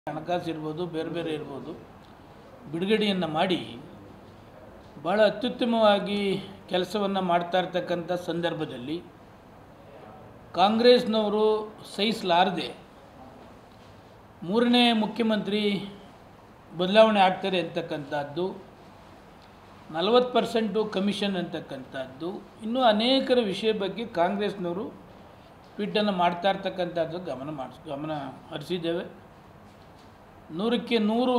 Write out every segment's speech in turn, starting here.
ಹಣಕಾಸು ಇರ್ಬೋದು ಬೇರೆ ಬೇರೆ ಇರ್ಬೋದು ಬಿಡುಗಡೆಯನ್ನು ಮಾಡಿ ಭಾಳ ಅತ್ಯುತ್ತಮವಾಗಿ ಕೆಲಸವನ್ನು ಮಾಡ್ತಾ ಇರ್ತಕ್ಕಂಥ ಸಂದರ್ಭದಲ್ಲಿ ಕಾಂಗ್ರೆಸ್ನವರು ಸಹಿಸಲಾರದೆ ಮೂರನೇ ಮುಖ್ಯಮಂತ್ರಿ ಬದಲಾವಣೆ ಆಗ್ತಾರೆ ಅಂತಕ್ಕಂಥದ್ದು ನಲವತ್ತು ಪರ್ಸೆಂಟು ಕಮಿಷನ್ ಅಂತಕ್ಕಂಥದ್ದು ಇನ್ನೂ ಅನೇಕರ ವಿಷಯ ಬಗ್ಗೆ ಕಾಂಗ್ರೆಸ್ನವರು ಟ್ವೀಟನ್ನು ಮಾಡ್ತಾ ಇರ್ತಕ್ಕಂಥದ್ದು ಗಮನ ಮಾಡಿಸ್ ಗಮನ ಹರಿಸಿದ್ದೇವೆ ನೂರಕ್ಕೆ ನೂರು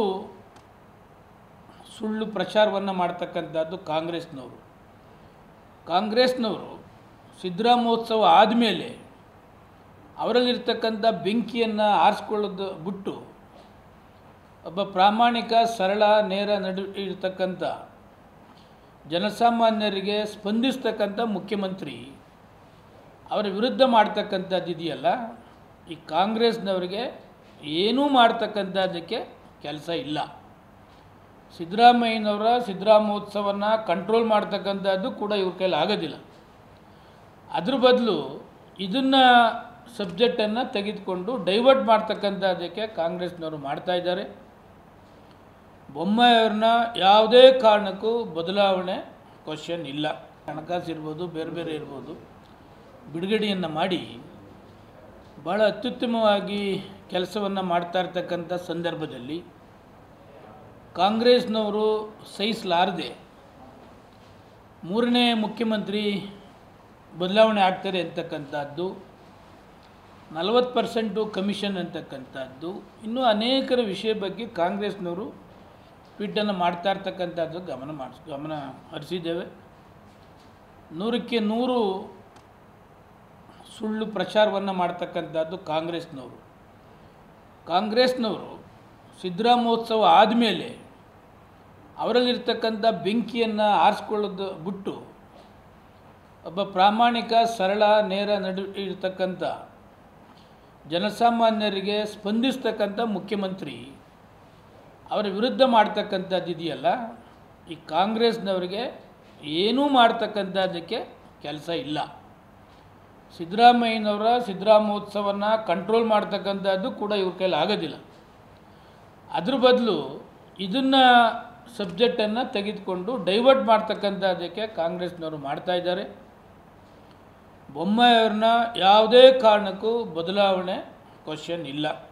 ಸುಳ್ಳು ಪ್ರಚಾರವನ್ನು ಮಾಡ್ತಕ್ಕಂಥದ್ದು ಕಾಂಗ್ರೆಸ್ನವರು ಕಾಂಗ್ರೆಸ್ನವರು ಸಿದ್ದರಾಮೋತ್ಸವ ಆದಮೇಲೆ ಅವರಲ್ಲಿರ್ತಕ್ಕಂಥ ಬೆಂಕಿಯನ್ನು ಆರಿಸ್ಕೊಳ್ಳೋದು ಬಿಟ್ಟು ಒಬ್ಬ ಪ್ರಾಮಾಣಿಕ ಸರಳ ನೇರ ನಡು ಇರ್ತಕ್ಕಂಥ ಜನಸಾಮಾನ್ಯರಿಗೆ ಸ್ಪಂದಿಸ್ತಕ್ಕಂಥ ಮುಖ್ಯಮಂತ್ರಿ ಅವರ ವಿರುದ್ಧ ಮಾಡ್ತಕ್ಕಂಥದ್ದು ಇದೆಯಲ್ಲ ಈ ಕಾಂಗ್ರೆಸ್ನವರಿಗೆ ಏನೂ ಮಾಡ್ತಕ್ಕಂಥದ್ದಕ್ಕೆ ಕೆಲಸ ಇಲ್ಲ ಸಿದ್ದರಾಮಯ್ಯನವರ ಸಿದ್ದರಾಮೋತ್ಸವನ ಕಂಟ್ರೋಲ್ ಮಾಡ್ತಕ್ಕಂಥದ್ದು ಕೂಡ ಇವ್ರ ಕೈಲಿ ಆಗೋದಿಲ್ಲ ಅದ್ರ ಬದಲು ಇದನ್ನು ಸಬ್ಜೆಕ್ಟನ್ನು ತೆಗೆದುಕೊಂಡು ಡೈವರ್ಟ್ ಮಾಡ್ತಕ್ಕಂಥದ್ದಕ್ಕೆ ಕಾಂಗ್ರೆಸ್ನವರು ಮಾಡ್ತಾ ಇದ್ದಾರೆ ಬೊಮ್ಮಾಯಿಯವ್ರನ್ನ ಯಾವುದೇ ಕಾರಣಕ್ಕೂ ಬದಲಾವಣೆ ಕ್ವಶನ್ ಇಲ್ಲ ಹಣಕಾಸು ಇರ್ಬೋದು ಬೇರೆ ಬೇರೆ ಇರ್ಬೋದು ಬಿಡುಗಡೆಯನ್ನು ಮಾಡಿ ಭಾಳ ಅತ್ಯುತ್ತಮವಾಗಿ ಕೆಲಸವನ್ನು ಮಾಡ್ತಾ ಇರ್ತಕ್ಕಂಥ ಸಂದರ್ಭದಲ್ಲಿ ಕಾಂಗ್ರೆಸ್ನವರು ಸಹಿಸಲಾರದೆ ಮೂರನೇ ಮುಖ್ಯಮಂತ್ರಿ ಬದಲಾವಣೆ ಆಗ್ತಾರೆ ಅಂತಕ್ಕಂಥದ್ದು ನಲವತ್ತು ಪರ್ಸೆಂಟು ಕಮಿಷನ್ ಅಂತಕ್ಕಂಥದ್ದು ಇನ್ನೂ ಅನೇಕರ ವಿಷಯ ಬಗ್ಗೆ ಕಾಂಗ್ರೆಸ್ನವರು ಟ್ವೀಟನ್ನು ಮಾಡ್ತಾ ಇರ್ತಕ್ಕಂಥದ್ದು ಗಮನ ಮಾಡಿಸ್ ಗಮನ ಹರಿಸಿದ್ದೇವೆ ನೂರಕ್ಕೆ ನೂರು ಸುಳ್ಳು ಪ್ರಚಾರವನ್ನು ಮಾಡ್ತಕ್ಕಂಥದ್ದು ಕಾಂಗ್ರೆಸ್ನವರು ಕಾಂಗ್ರೆಸ್ನವರು ಸಿದ್ದರಾಮೋತ್ಸವ ಆದಮೇಲೆ ಅವರಲ್ಲಿರ್ತಕ್ಕಂಥ ಬೆಂಕಿಯನ್ನು ಆರಿಸ್ಕೊಳ್ಳೋದು ಬಿಟ್ಟು ಒಬ್ಬ ಪ್ರಾಮಾಣಿಕ ಸರಳ ನೇರ ನಡು ಇರ್ತಕ್ಕಂಥ ಜನಸಾಮಾನ್ಯರಿಗೆ ಸ್ಪಂದಿಸ್ತಕ್ಕಂಥ ಮುಖ್ಯಮಂತ್ರಿ ಅವರ ವಿರುದ್ಧ ಮಾಡ್ತಕ್ಕಂಥದ್ದು ಇದೆಯಲ್ಲ ಈ ಕಾಂಗ್ರೆಸ್ನವರಿಗೆ ಏನೂ ಮಾಡ್ತಕ್ಕಂಥದ್ದಕ್ಕೆ ಕೆಲಸ ಇಲ್ಲ ಸಿದ್ದರಾಮಯ್ಯನವರ ಸಿದ್ದರಾಮೋತ್ಸವನ ಕಂಟ್ರೋಲ್ ಮಾಡ್ತಕ್ಕಂಥದ್ದು ಕೂಡ ಇವ್ರ ಕೈಲಿ ಆಗೋದಿಲ್ಲ ಅದ್ರ ಬದಲು ಇದನ್ನು ಸಬ್ಜೆಕ್ಟನ್ನು ತೆಗೆದುಕೊಂಡು ಡೈವರ್ಟ್ ಮಾಡ್ತಕ್ಕಂಥದ್ದಕ್ಕೆ ಕಾಂಗ್ರೆಸ್ನವರು ಮಾಡ್ತಾ ಇದ್ದಾರೆ ಬೊಮ್ಮಾಯಿಯವ್ರನ್ನ ಯಾವುದೇ ಕಾರಣಕ್ಕೂ ಬದಲಾವಣೆ ಕ್ವಶನ್ ಇಲ್ಲ